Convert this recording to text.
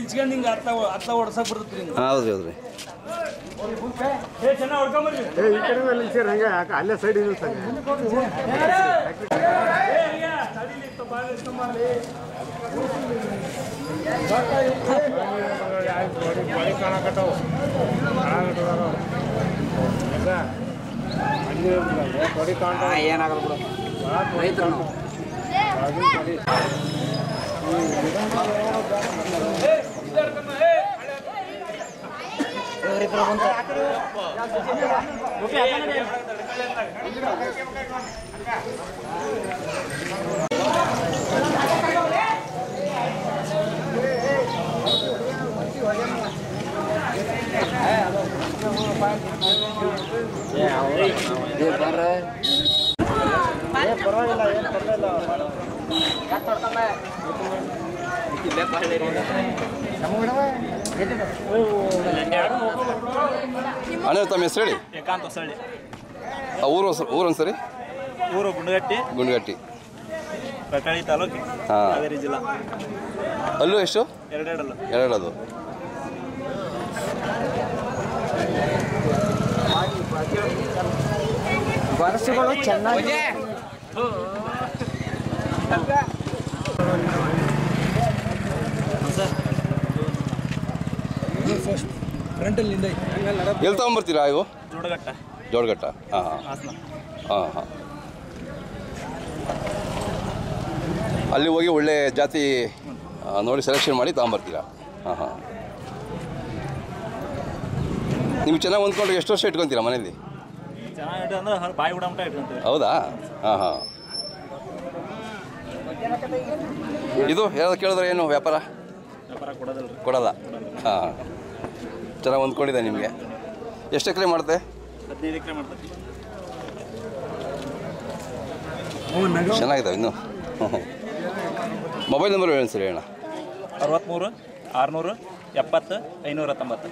ನಿಲ್ಸ್ಕೊಂಡು ಹಿಂಗೆ ಅತ್ತ ಅತ್ತ ಹೊಡ್ಸಕ್ ಬರ್ತೈತ್ರಿ ಹಿಂಗೆ ಹಾಂ ಹೌದ್ರಿ ಹೌದ್ರಿ ಏ ಚೆನ್ನಾಗಿ ಹೊಡ್ಕೊಂಬರ್ರಿ ಏ ಈ ಕಡೆ ಮೇಲೆ ನಿಲ್ಸಿರ ಹಂಗೆ ಯಾಕೆ ಅಲ್ಲೇ ಸೈಡ್ ನಿಲ್ಸಂಗೆ ಏ ಅಯ್ಯ, ತಡೀಲಿ, ಇತ್ತು, ಬಾಳ ಇಸ್ಕೊಂಬರ್ಲಿ. ಬಳಿ ಕಾಣಕತ್ತಾವ ಬಡಿ ಕಾಣ ಏನಾಗಲ್ಲ ಬಿಡು ರೈತರು ನಾವು ಏ ಬರ್ರೆ ಅಣ್ಣ ತಮ್ಮ ಹೆಸರು ಹೇಳಿ ಏಕಾಂತ ಹೊಸಳ್ಳಿ ಆ ಊರು ಹೆಸ್ರು- ಊರು ಸರಿ ಊರು ಗುಂಡಗಟ್ಟಿ ಗುಂಡ್ಗಟ್ಟಿ ಕಕಳಿ ತಾಲೂಕು ಹಾ. ಹಾವೇರಿ ಜಿಲ್ಲಾ ಅಲ್ಲೂ ಎಷ್ಟು ಎರಡೆರಡಲ್ಲ ಎರಡದು ವರ್ಷಗಳು ಚೆನ್ನಾಗಿ ಎಲ್ಲಿ ತಗೊಂಬರ್ತೀರಾ ಇವು ಜೋಡಗಟ್ಟ ಜೋಡಗಟ್ಟ ಹಾಂ ಹಾಂ ಹಾಸನ ಹಾಂ ಹಾಂ ಅಲ್ಲಿ ಹೋಗಿ ಒಳ್ಳೆ ಜಾತಿ ಆ, ನೋಡಿ ಸೆಲೆಕ್ಷನ್ ಮಾಡಿ ತಗೊಂಬರ್ತೀರಾ ಹಾಂ ಹಾಂ ನಿಮ್ಗೆ ಚೆನ್ನಾಗಿ ಹೊಂದ್ಕೊಂಡ್ರೆ ಎಷ್ಟು ವರ್ಷ ಇಟ್ಕೊತೀರಾ ಮನೇಲಿ ಚೆನ್ನಾಗಿ ಅಂದ್ರೆ ಹರ್- ಬಾಯಿ ಬಿಡಮಟ ಇಟ್ಕೊಂತೀವಿ ಹೌದಾ ಹಾಂ ಹಾಂ ಇದು ಯಾರಾದ್ರು ಕೇಳಿದ್ರೆ ಏನು ವ್ಯಾಪಾರ ವ್ಯಾಪಾರ ಕೊಡೋದಲ್ರಿ ಕೊಡಲ್ಲ ಹಾಂ ಚೆನ್ನಾಗಿ ಹೊಂದ್ಕೊಂಡಿದೆ ನಿಮಗೆ ಎಷ್ಟು ಎಕರೆ ಮಾಡುತ್ತೆ ಹದಿನೈದು ಎಕರೆ ಮಾಡ್ತೀವಿ ಚೆನ್ನಾಗಿದೆ ಇನ್ನು ಮೊಬೈಲ್ ನಂಬರ್ ಹೇಳಿ ಸರಿ ಅಣ್ಣ ಅರವತ್ತ್ಮೂರು ಆರುನೂರು ಎಪ್ಪತ್ತು ಐನೂರ ಹತ್ತೊಂಬತ್ತು